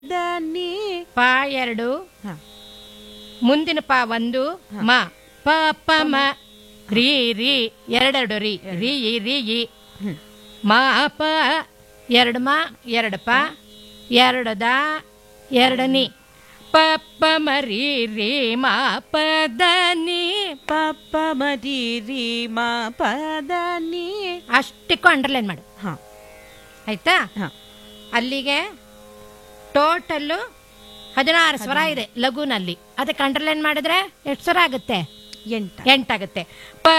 ದನಿ ಪ ಎರಡು ಹ. ಮುಂದಿನ ಪ ಒಂದು ಮ ಪ ಪ ಮ ರೀ ರೀ ಎರಡೆರಡು ರೀ ರೀ ಇ, ರೀ ಇ ಹ್ಮ್. ಮ ಪ ಎರಡು ಮ ಎರಡು ಪ ಎರಡು ದ ಎರಡು ನಿ ಪ ಪ ಮ ರೀ ರೀ ಮ ಪ ದ ನಿ ಪಪ್ಪ ಮರಿ ರೀ ಮ ಪದನಿ ಅಷ್ಟಕ್ಕೂ ಅಂಡರ್ಲೈನ್ ಮಾಡು ಹ ಆಯ್ತಾ ಹ ಅಲ್ಲಿಗೆ ಟೋಟಲ್ಲು ಹದಿನಾರು ಸ್ವರ ಇದೆ ಲಘುನಲ್ಲಿ ಅದಕ್ಕೆ ಅಂಡರ್ಲೈನ್ ಮಾಡಿದ್ರೆ ಎಷ್ಟು ಸ್ವರ ಆಗುತ್ತೆ ಎಂಟ ಎಂಟಾಗುತ್ತೆ ಪ